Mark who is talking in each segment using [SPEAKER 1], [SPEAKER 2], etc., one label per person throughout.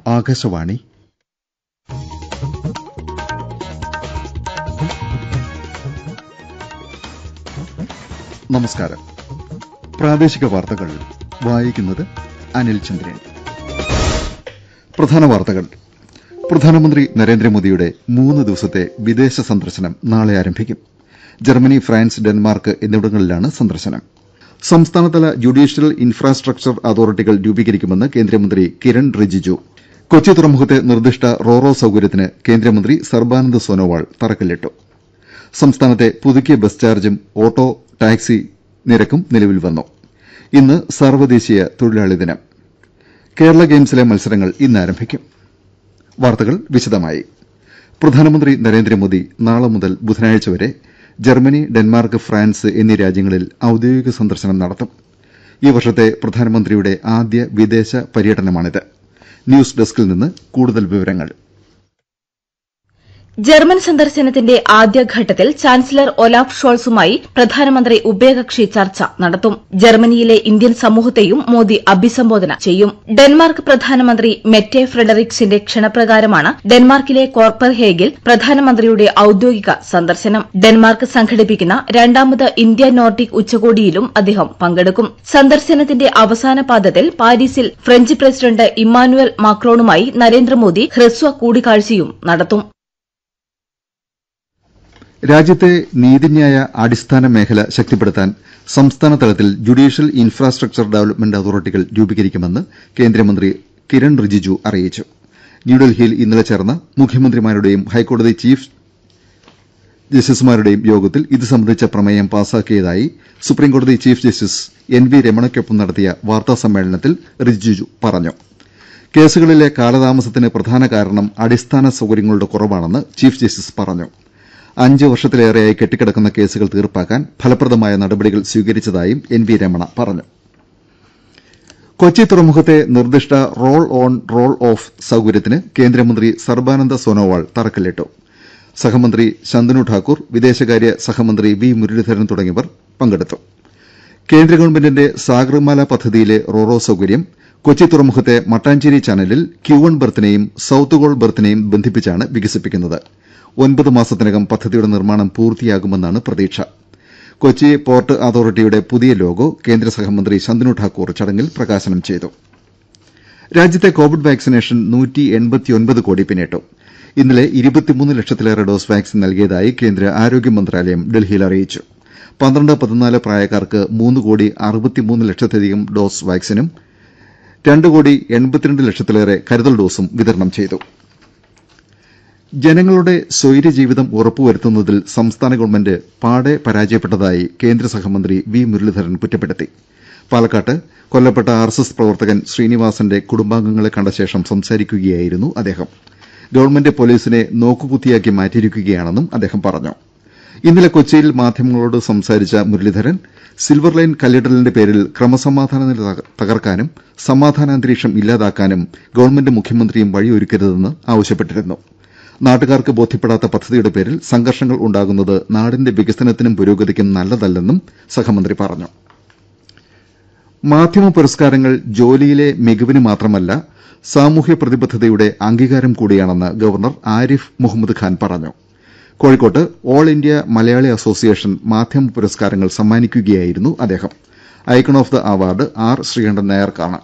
[SPEAKER 1] ആകാശവാണി നമസ്കാരം പ്രാദേശിക വാർത്തകൾ വായിക്കുന്നത് അനിൽ ചന്ദ്രൻ പ്രധാന വാർത്തകൾ പ്രധാനമന്ത്രി നരേന്ദ്രമോദിയുടെ മൂന്ന് ദിവസത്തെ വിദേശ സന്ദർശനം നാളെ ആരംഭിക്കും ജർമ്മനി ഫ്രാൻസ് ഡെൻമാർക്ക് എന്നിവിടങ്ങളിലാണ് സന്ദർശനം സംസ്ഥാനതല ജുഡീഷ്യൽ ഇൻഫ്രാസ്ട്രക്ചർ അതോറിറ്റികൾ രൂപീകരിക്കുമെന്ന് കേന്ദ്രമന്ത്രി കിരൺ റിജിജു കൊച്ചി തുറമുഖത്തെ നിർദ്ദിഷ്ട റോറോ സൌകര്യത്തിന് കേന്ദ്രമന്ത്രി സർബാനന്ദ് സോനോവാൾ തറക്കല്ലിട്ടു സംസ്ഥാനത്തെ പുതുക്കിയ ബസ് ചാർജും ഓട്ടോ ടാക്സി നിരക്കും നിലവിൽ വന്നു ഇന്ന് സാർവദേശീയ തൊഴിലാളി ദിനം കേരള ഗെയിംസിലെ മത്സരങ്ങൾ ഇന്ന് ആരംഭിക്കും വാർത്തകൾ വിശദമായി പ്രധാനമന്ത്രി നരേന്ദ്രമോദി നാളെ മുതൽ ബുധനാഴ്ച വരെ ജർമ്മനി ഡെൻമാർക്ക് ഫ്രാൻസ് എന്നീ രാജ്യങ്ങളിൽ ഔദ്യോഗിക സന്ദർശനം നടത്തും ഈ വർഷത്തെ പ്രധാനമന്ത്രിയുടെ ആദ്യ വിദേശ പര്യടനമാണിത് ന്യൂസ് ഡെസ്കിൽ നിന്ന് കൂടുതൽ വിവരങ്ങൾ
[SPEAKER 2] ജർമ്മൻ സന്ദർശനത്തിന്റെ ആദ്യഘട്ടത്തിൽ ചാൻസലർ ഒലാഫ് ഷോൾസുമായി പ്രധാനമന്ത്രി ഉഭയകക്ഷി ചർച്ച നടത്തും ജർമ്മനിയിലെ ഇന്ത്യൻ സമൂഹത്തെയും മോദി അഭിസംബോധന ചെയ്യും ഡെൻമാർക്ക് പ്രധാനമന്ത്രി മെറ്റെ ഫ്രെഡറിക്സിന്റെ ക്ഷണപ്രകാരമാണ് ഡെൻമാർക്കിലെ കോർപ്പർഹേഗിൽ പ്രധാനമന്ത്രിയുടെ ഔദ്യോഗിക സന്ദർശനം ഡെൻമാർക്ക് സംഘടിപ്പിക്കുന്ന രണ്ടാമത് ഇന്ത്യ നോർഡിക് ഉച്ചകോടിയിലും അദ്ദേഹം പങ്കെടുക്കും സന്ദർശനത്തിന്റെ അവസാന പാദത്തിൽ പാരീസിൽ ഫ്രഞ്ച് പ്രസിഡന്റ് ഇമ്മാനുവൽ മാക്രോണുമായി നരേന്ദ്രമോദി ഹ്രസ്വ കൂടിക്കാഴ്ചയും നടത്തും
[SPEAKER 1] രാജ്യത്തെ നീതിന്യായ അടിസ്ഥാന മേഖല ശക്തിപ്പെടുത്താൻ സംസ്ഥാന തലത്തിൽ ജുഡീഷ്യൽ ഇൻഫ്രാസ്ട്രക്ചർ ഡെവലപ്മെന്റ് അതോറിറ്റികൾ രൂപീകരിക്കുമെന്ന് കേന്ദ്രമന്ത്രി കിരൺ റിജിജു അറിയിച്ചു ന്യൂഡൽഹിയിൽ ഇന്നലെ ചേർന്ന മുഖ്യമന്ത്രിമാരുടെയും ഹൈക്കോടതി ചീഫ് ജസ്റ്റിസുമാരുടെയും യോഗത്തിൽ ഇത് സംബന്ധിച്ച പ്രമേയം പാസാക്കിയതായി സുപ്രീംകോടതി ചീഫ് ജസ്റ്റിസ് എൻ വി രമണയ്ക്കൊപ്പം നടത്തിയ വാർത്താ സമ്മേളനത്തിൽ റിജിജു പറഞ്ഞു കേസുകളിലെ കാലതാമസത്തിന് പ്രധാന കാരണം അടിസ്ഥാന സൌകര്യങ്ങളുടെ കുറവാണെന്ന് ചീഫ് ജസ്റ്റിസ് പറഞ്ഞു അഞ്ച് വർഷത്തിലേറെയായി കെട്ടിക്കിടക്കുന്ന കേസുകൾ തീർപ്പാക്കാൻ ഫലപ്രദമായ നടപടികൾ സ്വീകരിച്ചതായും എൻ വി രമണ പറഞ്ഞു കൊച്ചി തുറമുഖത്തെ നിർദ്ദിഷ്ട റോൾ ഓൺ റോൾ ഓഫ് സൌകര്യത്തിന് കേന്ദ്രമന്ത്രി സർബാനന്ദ സോനോവാൾ തറക്കല്ലിട്ടു സഹമന്ത്രി ശന്തനു ഠാക്കൂർ വിദേശകാര്യ സഹമന്ത്രി വി മുരളീധരൻ തുടങ്ങിയവർ പങ്കെടുത്തു കേന്ദ്ര ഗവൺമെന്റിന്റെ സാഗർമാല പദ്ധതിയിലെ റോറോ സൌകര്യം കൊച്ചി തുറമുഖത്തെ മട്ടാഞ്ചേരി ചാനലിൽ ക്യൂ വൺ ബർത്തിനെയും സൌത്ത് ഗോൾ ബർത്തിനെയും ബന്ധിപ്പിച്ചാണ് വികസിപ്പിക്കുന്നത് ഒൻപത് മാസത്തിനകം പദ്ധതിയുടെ നിർമ്മാണം പൂർത്തിയാകുമെന്നാണ് പ്രതീക്ഷ കൊച്ചി പോർട്ട് അതോറിറ്റിയുടെ പുതിയ ലോഗോ കേന്ദ്ര സഹമന്ത്രി ശന്തനു ഠാക്കൂർ ചടങ്ങിൽ പ്രകാശനം ചെയ്തു രാജ്യത്തെ കോവിഡ് വാക്സിനേഷൻ കോടി പിന്നിട്ടു ഇന്നലെ ഇരുപത്തിമൂന്ന് ലക്ഷത്തിലേറെ ഡോസ് വാക്സിൻ നൽകിയതായി കേന്ദ്ര ആരോഗ്യ മന്ത്രാലയം ഡൽഹിയിൽ അറിയിച്ചു പന്ത്രണ്ട് പതിനാല് പ്രായക്കാർക്ക് മൂന്ന് കോടി അറുപത്തിമൂന്ന് ലക്ഷത്തിലധികം ഡോസ് വാക്സിനും രണ്ട് കോടി എൺപത്തിരണ്ട് ലക്ഷത്തിലേറെ കരുതൽ ഡോസും വിതരണം ചെയ്തു ജനങ്ങളുടെ സ്വൈര്യജീവിതം ഉറപ്പുവരുത്തുന്നതിൽ സംസ്ഥാന ഗവൺമെന്റ് പാടെ പരാജയപ്പെട്ടതായി കേന്ദ്ര സഹമന്ത്രി വി മുരളീധരൻ കുറ്റപ്പെടുത്തി പാലക്കാട്ട് കൊല്ലപ്പെട്ട ആർ എസ് എസ് പ്രവർത്തകൻ ശ്രീനിവാസന്റെ കുടുംബാംഗങ്ങളെ കണ്ട ശേഷം സംസാരിക്കുകയായിരുന്നു അദ്ദേഹം ഗവൺമെന്റ് പോലീസിനെ നോക്കുകുത്തിയാക്കി മാറ്റിയിരിക്കുകയാണെന്നും അദ്ദേഹം പറഞ്ഞു ഇന്നലെ കൊച്ചിയിൽ മാധ്യമങ്ങളോട് സംസാരിച്ച മുരളീധരൻ സിൽവർ ലൈൻ കല്ലിടലിന്റെ പേരിൽ ക്രമസമാധാന നില തകർക്കാനും സമാധാനാന്തരീക്ഷം ഇല്ലാതാക്കാനും ഗവൺമെന്റ് മുഖ്യമന്ത്രിയും വഴിയൊരുക്കരുതെന്ന് ആവശ്യപ്പെട്ടിരുന്നു നാട്ടുകാർക്ക് ബോധ്യപ്പെടാത്ത പദ്ധതിയുടെ പേരിൽ സംഘർഷങ്ങൾ ഉണ്ടാകുന്നത് നാടിന്റെ വികസനത്തിനും പുരോഗതിക്കും നല്ലതല്ലെന്നും സഹമന്ത്രി പറഞ്ഞു മാധ്യമ പുരസ്കാരങ്ങൾ ജോലിയിലെ മികവിന് മാത്രമല്ല സാമൂഹ്യ പ്രതിബദ്ധതയുടെ അംഗീകാരം കൂടിയാണെന്ന് ഗവർണർ ആരിഫ് മുഹമ്മദ് ഖാൻ പറഞ്ഞു കോഴിക്കോട്ട് ഓൾ ഇന്ത്യ മലയാളി അസോസിയേഷൻ മാധ്യമ പുരസ്കാരങ്ങൾ സമ്മാനിക്കുകയായിരുന്നു അദ്ദേഹം icon of the award R Sreekandan നായർക്കാണ്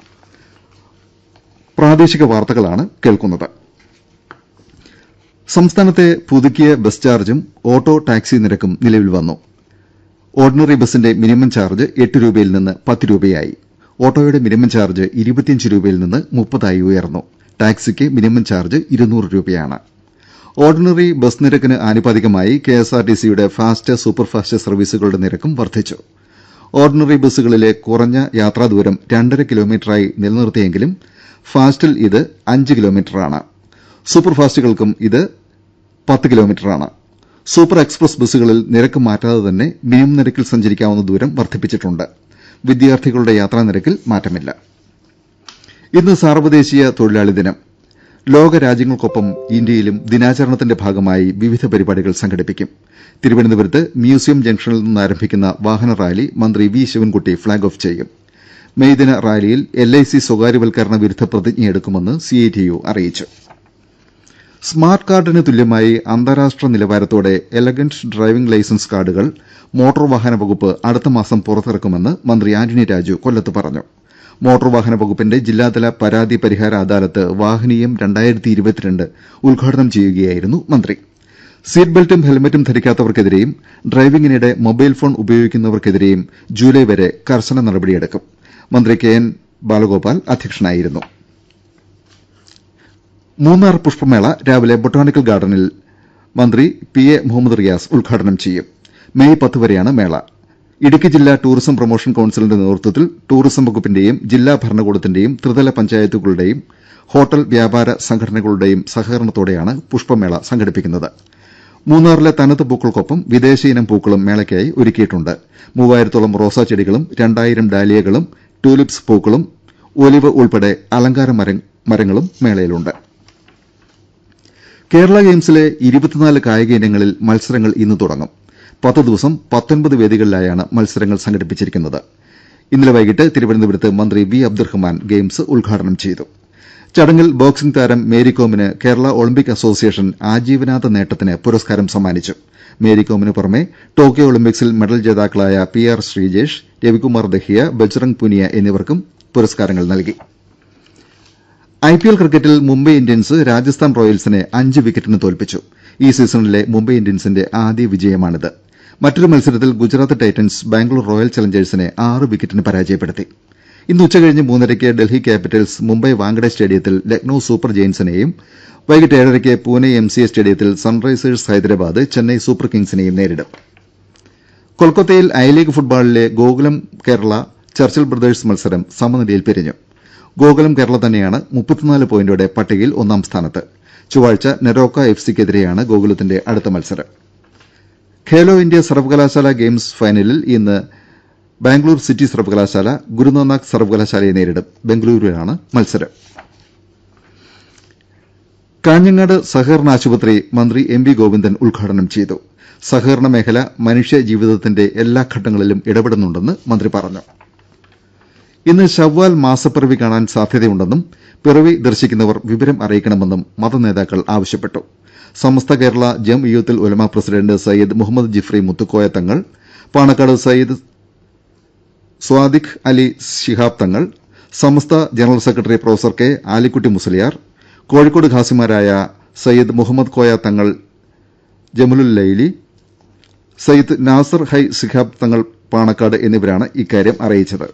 [SPEAKER 1] പ്രാദേശിക വാർത്തകളാണ് കേൾക്കുന്നത് സംസ്ഥാനത്തെ പുതുക്കിയ ബസ് ചാർജും ഓട്ടോ ടാക്സി നിരക്കും നിലവിൽ വന്നു ഓർഡിനറി ബസിന്റെ മിനിമം ചാർജ് എട്ട് രൂപയിൽ നിന്ന് പത്ത് രൂപയായി ഓട്ടോയുടെ മിനിമം ചാർജ് ഇരുപത്തിയഞ്ച് രൂപയിൽ നിന്ന് മുപ്പതായി ഉയർന്നു ടാക്സിക്ക് മിനിമം ചാർജ് ഇരുന്നൂറ് രൂപയാണ് ഓർഡിനറി ബസ് നിരക്കിന് ആനുപാതികമായി കെഎസ്ആർടിസിയുടെ ഫാസ്റ്റ് സൂപ്പർഫാസ്റ്റ് സർവീസുകളുടെ നിരക്കും വർദ്ധിച്ചു ഓർഡിനറി ബസ്സുകളിലെ കുറഞ്ഞ യാത്രാദൂരം രണ്ടര കിലോമീറ്ററായി നിലനിർത്തിയെങ്കിലും ഫാസ്റ്റിൽ ഇത് അഞ്ച് കിലോമീറ്ററാണ് സൂപ്പർ ഫാസ്റ്റുകൾക്കും ഇത് പത്ത് കിലോമീറ്ററാണ് സൂപ്പർ എക്സ്പ്രസ് ബസ്സുകളിൽ നിരക്ക് മാറ്റാതെ തന്നെ മിനിമം നിരക്കിൽ സഞ്ചരിക്കാവുന്ന ദൂരം വർദ്ധിപ്പിച്ചിട്ടുണ്ട് വിദ്യാർത്ഥികളുടെ യാത്രാ നിരക്കിൽ മാറ്റമില്ല ഇന്ന് സാർവദേശീയ തൊഴിലാളി ദിനം ലോക രാജ്യങ്ങൾക്കൊപ്പം ഇന്ത്യയിലും ദിനാചരണത്തിന്റെ ഭാഗമായി വിവിധ പരിപാടികൾ സംഘടിപ്പിക്കും തിരുവനന്തപുരത്ത് മ്യൂസിയം ജംഗ്ഷനിൽ നിന്ന് ആരംഭിക്കുന്ന വാഹന റാലി മന്ത്രി വി ശിവൻകുട്ടി ഫ്ളാഗ് ഓഫ് ചെയ്യും മെയ് ദിന റാലിയിൽ എൽ ഐ സി സ്വകാര്യവൽക്കരണ വിരുദ്ധ പ്രതിജ്ഞയെടുക്കുമെന്ന് സിഐടിയു അറിയിച്ചു സ്മാർട്ട് കാർഡിന് തുല്യമായി അന്താരാഷ്ട്ര നിലവാരത്തോടെ എലഗന്റ് ഡ്രൈവിംഗ് ലൈസൻസ് കാർഡുകൾ മോട്ടോർ വാഹന വകുപ്പ് അടുത്ത മാസം പുറത്തിറക്കുമെന്ന് മന്ത്രി ആന്റണി രാജു കൊല്ലത്ത് പറഞ്ഞു മോട്ടോർ വാഹന വകുപ്പിന്റെ ജില്ലാതല പരാതി പരിഹാര അദാലത്ത് വാഹനീയം ഉദ്ഘാടനം ചെയ്യുകയായിരുന്നു മന്ത്രി സീറ്റ് ബെൽറ്റും ഹെൽമറ്റും ധരിക്കാത്തവർക്കെതിരെയും ഡ്രൈവിംഗിനിടെ മൊബൈൽ ഫോൺ ഉപയോഗിക്കുന്നവർക്കെതിരെയും ജൂലൈ വരെ കർശന നടപടിയെടുക്കും മന്ത്രി കെ എൻ ബാലഗോപാൽ അധ്യക്ഷനായിരുന്നു മൂന്നാർ പുഷ്പമേള രാവിലെ ബൊട്ടാണിക്കൽ ഗാർഡനിൽ മന്ത്രി പി എ മുഹമ്മദ് റിയാസ് ഉദ്ഘാടനം ചെയ്യും മെയ് പത്ത് വരെയാണ് മേള ഇടുക്കി ജില്ലാ ടൂറിസം പ്രൊമോഷൻ കൌൺസിലിന്റെ നേതൃത്വത്തിൽ ടൂറിസം വകുപ്പിന്റെയും ജില്ലാ ഭരണകൂടത്തിന്റെയും ത്രിതല പഞ്ചായത്തുകളുടെയും ഹോട്ടൽ വ്യാപാര സംഘടനകളുടെയും സഹകരണത്തോടെയാണ് പുഷ്പമേള സംഘടിപ്പിക്കുന്നത് മൂന്നാറിലെ തനത് പൂക്കൾക്കൊപ്പം വിദേശ ഇനം പൂക്കളും മേളയ്ക്കായി ഒരുക്കിയിട്ടുണ്ട് മൂവായിരത്തോളം റോസാ ചെടികളും രണ്ടായിരം ഡാലിയകളും ട്യൂലിപ്സ് പൂക്കളും ഒലിവ് ഉൾപ്പെടെ അലങ്കാര മരങ്ങളും മേളയിലുണ്ട് കേരള ഗെയിംസിലെ ഇരുപത്തിനാല് കായിക ഇനങ്ങളിൽ മത്സരങ്ങൾ ഇന്ന് തുടങ്ങും പത്ത് ദിവസം പത്തൊൻപത് വേദികളിലായാണ് മത്സരങ്ങൾ സംഘടിപ്പിച്ചിരിക്കുന്നത് ഇന്നലെ വൈകിട്ട് തിരുവനന്തപുരത്ത് മന്ത്രി വി അബ്ദുറഹ്മാൻ ഗെയിംസ് ഉദ്ഘാടനം ചെയ്തു ചടങ്ങിൽ ബോക്സിംഗ് താരം മേരികോമിന് കേരള ഒളിമ്പിക് അസോസിയേഷൻ ആജീവനാന്ത നേട്ടത്തിന് പുരസ്കാരം സമ്മാനിച്ചു മേരികോമിന് പുറമെ ടോക്കിയോ ഒളിമ്പിക്സിൽ മെഡൽ ജേതാക്കളായ പി ആർ ശ്രീജേഷ് രവികുമാർ ദഹിയ ബജ്റംഗ് പുനിയ എന്നിവർക്കും പുരസ്കാരങ്ങൾ നൽകി ഐപിഎൽ ക്രിക്കറ്റിൽ മുംബൈ ഇന്ത്യൻസ് രാജസ്ഥാൻ റോയൽസിനെ അഞ്ച് വിക്കറ്റിന് തോൽപ്പിച്ചു ഈ സീസണിലെ മുംബൈ ഇന്ത്യൻസിന്റെ ആദ്യ വിജയമാണിത് മറ്റൊരു മത്സരത്തിൽ ഗുജറാത്ത് ടൈറ്റൻസ് ബാംഗ്ലൂർ റോയൽ ചലഞ്ചേഴ്സിനെ ആറ് വിക്കറ്റിന് പരാജയപ്പെടുത്തി ഇന്ന് ഉച്ചകഴിഞ്ഞ് മൂന്നരയ്ക്ക് ഡൽഹി ക്യാപിറ്റൽസ് മുംബൈ വാങ്കഡെ സ്റ്റേഡിയത്തിൽ ലക്നൌ സൂപ്പർ ജയന്റ്സിനെയും വൈകിട്ട് ഏഴരയ്ക്ക് പൂനെ എം സി എ സ്റ്റേഡിയത്തിൽ സൺറൈസേഴ്സ് ഹൈദരാബാദ് ചെന്നൈ സൂപ്പർ കിങ്സിനെയും നേരിടും കൊൽക്കത്തയിൽ ഐ ലീഗ് ഫുട്ബോളിലെ ഗോകുലം കേരള ചർച്ചിൽ ബ്രദേഴ്സ് മത്സരം സമനിലയിൽ പിരിഞ്ഞു ഗോകുലം കേരള തന്നെയാണ് മുപ്പത്തിനാല് പോയിന്റോടെ പട്ടികയിൽ ഒന്നാം സ്ഥാനത്ത് ചൊവ്വാഴ്ച നെരോക്ക എഫ് സിക്കെതിരെയാണ് ഗോകുലത്തിന്റെ അടുത്ത മത്സരം ഖേലോ ഇന്ത്യ സർവകലാശാല ഗെയിംസ് ഫൈനലിൽ ഇന്ന് ബാംഗ്ലൂർ സിറ്റി സർവകലാശാല ഗുരുനാനാക്ക് സർവകലാശാലയെ നേരിടും ബംഗളൂരുവിലാണ് മത്സരം കാഞ്ഞങ്ങാട് സഹകരണ ആശുപത്രി മന്ത്രി എം വി ഗോവിന്ദൻ ഉദ്ഘാടനം ചെയ്തു സഹകരണ മേഖല മനുഷ്യ ജീവിതത്തിന്റെ എല്ലാ ഘട്ടങ്ങളിലും ഇടപെടുന്നുണ്ടെന്ന് മന്ത്രി പറഞ്ഞു ഇന്ന് ശവ്വാൽ മാസപ്പിറവി കാണാൻ സാധ്യതയുണ്ടെന്നും പിറവി ദർശിക്കുന്നവർ വിവരം അറിയിക്കണമെന്നും മതനേതാക്കൾ ആവശ്യപ്പെട്ടു Samastha Kerala Jamiyyathul Ulama president Syed Muhammed Jifri Muthukoya Thangal Panakkad Syed Sadiq Ali Shihab Thangal Samastha general secretary professor K Alikutty Musliyar Kozhikode ഖാസിമാരായ സയ്യിദ് മുഹമ്മദ് കോയ തങ്ങൾ ജമുലുൽ ലൈലി സയ്യിദ് നാസർ ഹൈ ശിഹാബ് തങ്ങൾ പാണക്കാട് എന്നിവരാണ് ഇക്കാര്യം അറിയിച്ചത്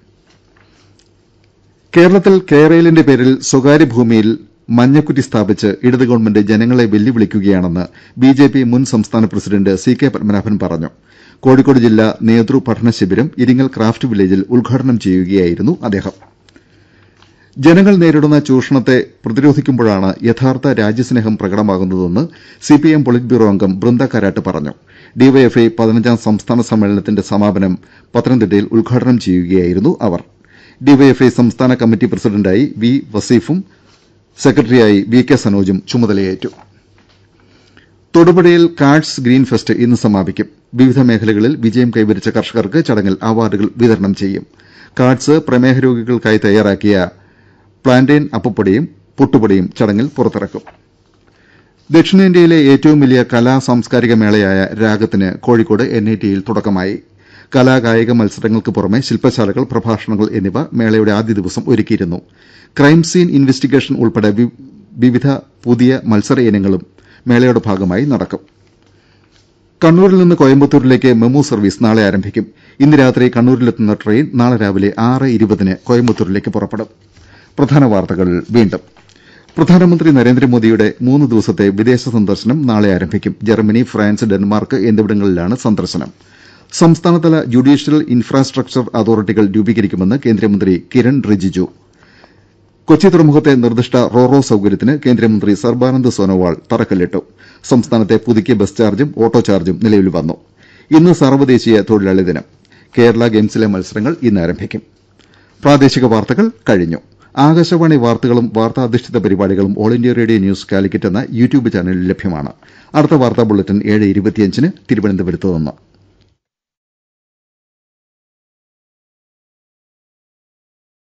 [SPEAKER 1] കേരളത്തിൽ കേരളിന്റെ പേരിൽ സ്വകാര്യ ഭൂമിയിൽ മഞ്ഞക്കുറ്റി സ്ഥാപിച്ച് ഇടത് ഗവൺമെന്റ് ജനങ്ങളെ വെല്ലുവിളിക്കുകയാണെന്ന് ബിജെപി മുൻ സംസ്ഥാന പ്രസിഡന്റ് സി കെ പത്മനാഭൻ പറഞ്ഞു കോഴിക്കോട് ജില്ലാ നേതൃ പഠന ശിബിരം ഇരിങ്ങൽ ക്രാഫ്റ്റ് വില്ലേജിൽ ഉദ്ഘാടനം ചെയ്യുകയായിരുന്നു അദ്ദേഹം ജനങ്ങൾ നേരിടുന്ന ചൂഷണത്തെ പ്രതിരോധിക്കുമ്പോഴാണ് യഥാർത്ഥ രാജ്യസ്നേഹം പ്രകടമാകുന്നതെന്ന് സിപിഐഎം പൊളിറ്റ് ബ്യൂറോ അംഗം ബൃന്ദ കാരാട്ട് പറഞ്ഞു ഡിവൈഎഫ്ഐ പതിനഞ്ചാം സംസ്ഥാന സമ്മേളനത്തിന്റെ സമാപനം പത്തനംതിട്ടയിൽ ഉദ്ഘാടനം ചെയ്യുകയായിരുന്നു അവർ ഡിവൈഎഫ്ഐ സംസ്ഥാന കമ്മിറ്റി പ്രസിഡന്റായി വി വസീഫും സെക്രട്ടറിയായി വി കെ സനോജും ചുമതലയേറ്റു തൊടുപുഴയിൽ കാഡ്സ് ഗ്രീൻ ഫെസ്റ്റ് ഇന്ന് സമാപിക്കും വിവിധ മേഖലകളിൽ വിജയം കൈവരിച്ച കർഷകർക്ക് ചടങ്ങിൽ അവാർഡുകൾ വിതരണം ചെയ്യും കാഡ്സ് പ്രമേഹ രോഗികൾക്കായി തയ്യാറാക്കിയ പ്ലാന്റൈൻ അപ്പപ്പൊടിയും പുട്ടുപൊടിയും ചടങ്ങിൽ പുറത്തിറക്കും ദക്ഷിണേന്ത്യയിലെ ഏറ്റവും വലിയ കലാ സാംസ്കാരിക മേളയായ രാഗത്തിന് കോഴിക്കോട് എൻ ഐ ടിയിൽ തുടക്കമായി കലാകായിക മത്സരങ്ങൾക്ക് പുറമെ ശില്പശാലകൾ പ്രഭാഷണങ്ങൾ എന്നിവ മേളയുടെ ആദ്യ ദിവസം ഒരുക്കിയിരുന്നു ക്രൈം സീൻ ഇൻവെസ്റ്റിഗേഷൻ ഉൾപ്പെടെ വിവിധ പുതിയ മത്സര ഇനങ്ങളും മേളയുടെ ഭാഗമായി നടക്കും കണ്ണൂരിൽ നിന്ന് കോയമ്പത്തൂരിലേക്ക് മെമു സർവീസ് നാളെ ആരംഭിക്കും ഇന്ന് രാത്രി കണ്ണൂരിലെത്തുന്ന ട്രെയിൻ നാളെ രാവിലെ ആറ് ഇരുപതിന് കോയമ്പത്തൂരിലേക്ക് പുറപ്പെടും പ്രധാന വാർത്തകൾ വീണ്ടും പ്രധാനമന്ത്രി നരേന്ദ്രമോദിയുടെ മൂന്ന് ദിവസത്തെ വിദേശ സന്ദർശനം നാളെ ആരംഭിക്കും ജർമ്മനി ഫ്രാൻസ് ഡെൻമാർക്ക് എന്നിവിടങ്ങളിലാണ് സന്ദർശനം സംസ്ഥാനതല ജുഡീഷ്യൽ ഇൻഫ്രാസ്ട്രക്ചർ അതോറിറ്റികൾ രൂപീകരിക്കുമെന്ന് കേന്ദ്രമന്ത്രി കിരൺ റിജിജു കൊച്ചി തുറമുഖത്തെ നിർദ്ദിഷ്ട റോറോ സൌകര്യത്തിന് കേന്ദ്രമന്ത്രി സർബാനന്ദ് സോനോവാൾ തറക്കല്ലിട്ടു സംസ്ഥാനത്തെ പുതുക്കിയ ബസ് ചാർജും ഓട്ടോ ചാർജും നിലവിൽ വന്നു ഇന്ന് സർവ്വദേശീയ തൊഴിലാളി ദിനം കേരള ഗെയിംസിലെ മത്സരങ്ങൾ ഇന്ന് ആരംഭിക്കും പ്രാദേശിക വാർത്തകൾ കഴിഞ്ഞു ആകാശവാണി വാർത്തകളും വാർത്താധിഷ്ഠിത പരിപാടികളും All India Radio news Calicut എന്ന യൂട്യൂബ് ചാനലിൽ ലഭ്യമാണ് അടുത്ത വാർത്താ ബുള്ളറ്റിൻ ഏഴ് ഇരുപത്തിയഞ്ചിന് തിരുവനന്തപുരത്ത് നിന്ന്